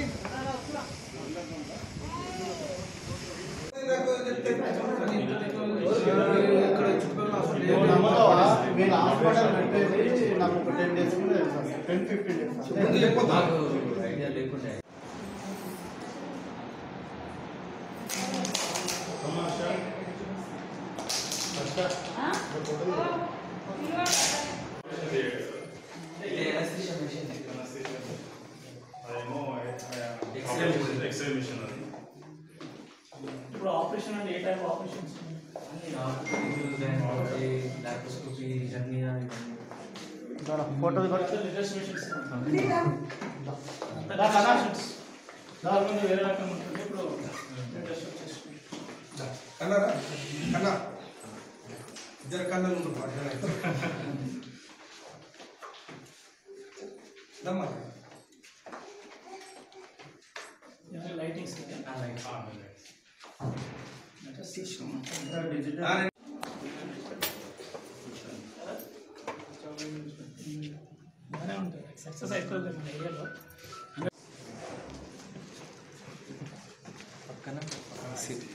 నువ్వు నమ్మతావా నేను హాస్పిటల్ పెట్టేది నాకు ఒక టెన్ డేస్ కింద టెన్ ఫిఫ్టీన్ డేస్ నాకు ఐడియా లేకుండే ఇది anesthesia machine. అదేమో X-ray machine. ఎక్స్రే మిషన్ అది ఇప్పుడు ఆపరేషన్ అంటే ఏ టైప్ ఆపరేషన్స్ అన్ని ఆర్థోపెడిక్, గైనకాలజీ, లాప్రోస్కోపీ, హెర్నియా ఇవన్నీ. ఫోటో లేటెస్ట్ మిషన్స్ మిషన్స్ దాని ముందు వేరే రకం ఉంటుంది ఇప్పుడు లేటెస్ట్ వచ్చేసి కన్నారా కన్నా జర కన్నా నుండి దమ్మా లైటింగ్స్ ఆ లైట్. లేటెస్ట్ సిస్టమ్ డిజిటల్ బాగానే ఉంటుంది సక్సెస్ అవుతుంది మన ఏరియాలో పక్కన సిటీ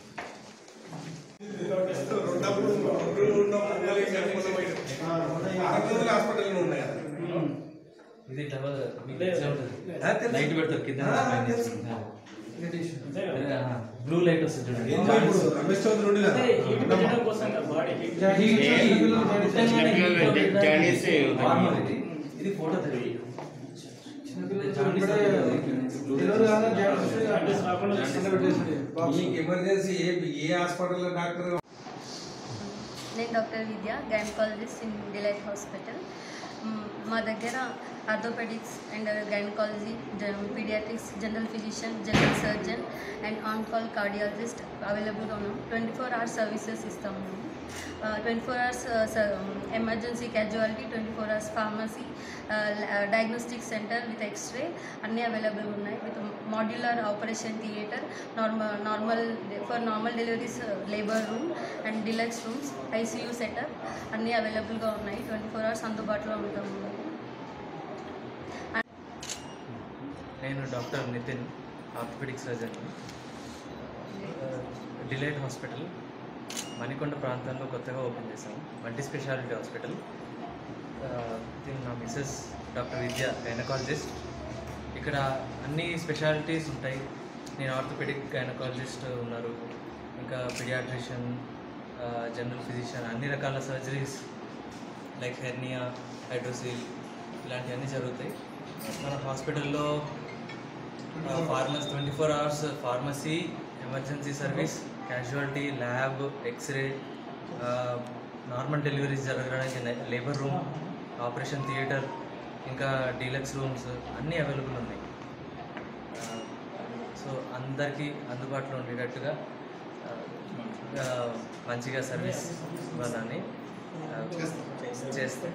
హాస్పిటల్ ఉన్నాయి కదా ఇది డబల్ మీకు లేదు. ఎట్లా ఉంటుంది ఆ, తెలుసు. లైట్ పెడతారు కింద ఆ, పైన. తెలుసు. ఆ. అంతే కదా ఆ, బ్లూ లైట్ వస్తుంది చూడండి ఏంటో ఇప్పుడు రమేష్ చౌదరి ఉండి కదా అదే హీట్ పెట్టడం కోసం కదా బాడీకి నార్మల్ ఇది ఇది ఫోటో థెరపీ జాండీస్ రాకుండా మీకు ఎమర్జెన్సీ ఏ ఏ హాస్పిటల్లో డాక్టర్ నేను doctor Vidya gynaecologist in Delight hospital మ్, మా దగ్గర orthopedics and gynaecology paediatrics general physician general surgeon and on call cardiologist అవైలబుల్గా ఉన్నాం ట్వంటీ ఫోర్ అవర్స్ సర్వీసెస్ ఇస్తాము మేము twenty four hours emergency casualty twenty four hours pharmacy diagnostic centre with X ray అన్నీ available ఉన్నాయి with modular operation theatre normal normal for normal deliveries labour room and deluxe rooms ICU setup అన్నీ అవైలబుల్గా ఉన్నాయి twenty four hours అందుబాటులో ఉంటాము మేము నేను doctor Nitin orthopedic surgeon Delight hospital Manikonda ప్రాంతంలో కొత్తగా ఓపెన్ చేశాం మల్టీ స్పెషాలిటీ హాస్పిటల్ ఆ, దీని నా మిస్సెస్ డాక్టర్ విద్య గైనకాలజిస్ట్ ఇక్కడ అన్ని స్పెషాలిటీస్ ఉంటాయి నేను ఆర్థోపెడిక్ గైనకాలజిస్ట్ ఉన్నారు ఇంకా పిడియాట్రిషియన్ జనరల్ ఫిజిషియన్ అన్ని రకాల సర్జరీస్ లైక్ హెర్నియా హైడ్రోసిల్ ఇలాంటివన్నీ జరుగుతాయి మన హాస్పిటల్లో pharmacy twenty four hours pharmacy emergency service casualty lab X ray normal deliveries జరగడానికి లేబర్ రూమ్ ఆపరేషన్ థియేటర్ ఇంకా డీలక్స్ రూమ్స్ అన్నీ అవైలబుల్ ఉన్నాయి సో అందరికీ అందుబాటులో ఉండేటట్టుగా ఆ, ఆ, మంచిగా సర్వీస్ ఇవ్వాలని ఆ, చేస్తాం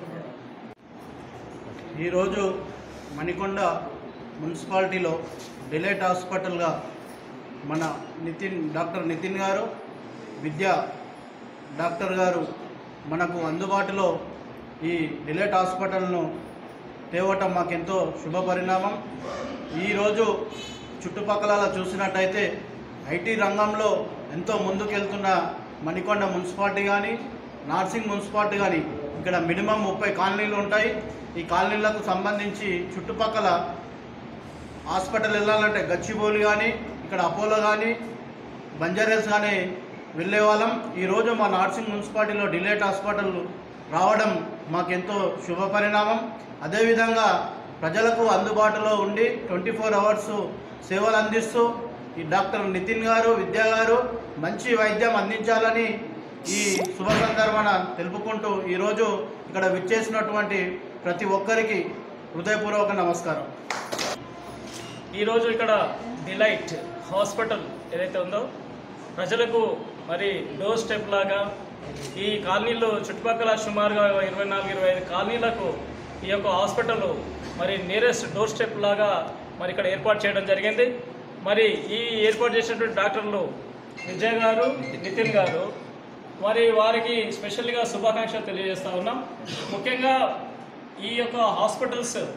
ఈరోజు మణికొండ మున్సిపాలిటీలో డిలైట్ హాస్పిటల్గా మన నితిన్ డాక్టర్ నితిన్ గారు విద్యా డాక్టర్ గారు మనకు అందుబాటులో ఈ డిలైట్ హాస్పిటల్ను తేవటం మాకెంతో శుభ పరిణామం ఈరోజు చుట్టుపక్కల చూసినట్టయితే ఐటీ రంగంలో ఎంతో ముందుకెళ్తున్న మణికొండ మున్సిపాలిటీ కానీ నార్సింగ్ మున్సిపాలిటీ కానీ ఇక్కడ మినిమం ముప్పై కాలనీలు ఉంటాయి ఈ కాలనీలకు సంబంధించి చుట్టుపక్కల హాస్పిటల్ వెళ్ళాలంటే గచ్చిబౌలి కానీ ఇక్కడ అపోలో కానీ బంజారాస్ కానీ వెళ్ళే వాళ్ళం ఈరోజు మా నార్సింగ్ మున్సిపాలిటీలో డిలేట్ హాస్పిటల్ రావడం మాకెంతో శుభ పరిణామం అదేవిధంగా ప్రజలకు అందుబాటులో ఉండి ట్వంటీ ఫోర్ అవర్స్ సేవలు అందిస్తూ ఈ డాక్టర్ నితిన్ గారు విద్యా గారు మంచి వైద్యం అందించాలని ఈ శుభ సందర్భాన తెలుపుకుంటూ ఈరోజు ఇక్కడ విచ్చేసినటువంటి ప్రతి ఒక్కరికి హృదయపూర్వక నమస్కారం ఈరోజు ఇక్కడ డిలైట్ హాస్పిటల్ ఏదైతే ఉందో ప్రజలకు మరి డోర్ స్టెప్ లాగా ఈ కాలనీలో చుట్టుపక్కల సుమారుగా ఇరవై నాలుగు ఇరవై ఐదు కాలనీలకు ఈ యొక్క హాస్పిటల్ మరి నియరెస్ట్ డోర్ స్టెప్ లాగా మరి ఇక్కడ ఏర్పాటు చేయడం జరిగింది మరి ఈ ఏర్పాటు చేసినటువంటి డాక్టర్లు విజయ్ గారు నితిన్ గారు మరి వారికి స్పెషల్గా శుభాకాంక్షలు తెలియజేస్తా ఉన్నాం ముఖ్యంగా ఈ యొక్క హాస్పిటల్స్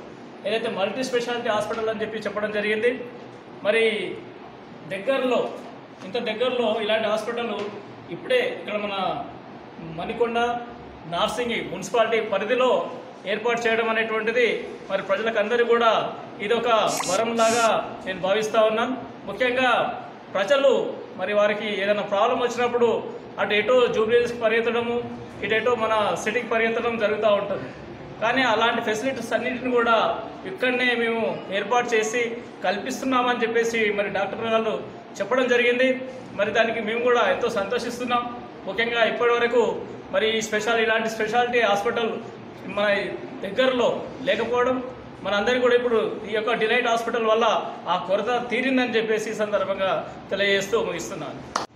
ఏదైతే మల్టీ స్పెషాలిటీ హాస్పిటల్ అని చెప్పి చెప్పడం జరిగింది మరి దగ్గరలో ఇంత దగ్గరలో ఇలాంటి హాస్పిటల్ ఇప్పుడే ఇక్కడ మన మణికొండ నార్సింగి మున్సిపాలిటీ పరిధిలో ఏర్పాటు చేయడం అనేటువంటిది మరి ప్రజలకు అందరికీ కూడా ఇది ఒక వరంలాగా నేను భావిస్తూ ఉన్నాను ముఖ్యంగా ప్రజలు మరి వారికి ఏదైనా ప్రాబ్లం వచ్చినప్పుడు అటు ఎటో జూబ్లీస్కి పరిగెత్తడము ఇటు ఎటో మన సిటీకి పరిగెత్తడం జరుగుతూ ఉంటుంది కానీ అలాంటి ఫెసిలిటీస్ అన్నింటిని కూడా ఇక్కడనే మేము ఏర్పాటు చేసి కల్పిస్తున్నామని చెప్పేసి మరి డాక్టర్ గారు చెప్పడం జరిగింది మరి దానికి మేము కూడా ఎంతో సంతోషిస్తున్నాం ముఖ్యంగా ఇప్పటివరకు మరి ఈ స్పెషల్ ఇలాంటి స్పెషాలిటీ హాస్పిటల్ మన దగ్గరలో లేకపోవడం మనందరికీ కూడా ఇప్పుడు ఈ యొక్క డిలైట్ హాస్పిటల్ వల్ల ఆ కొరత తీరిందని చెప్పేసి ఈ సందర్భంగా తెలియజేస్తూ ముగిస్తున్నాను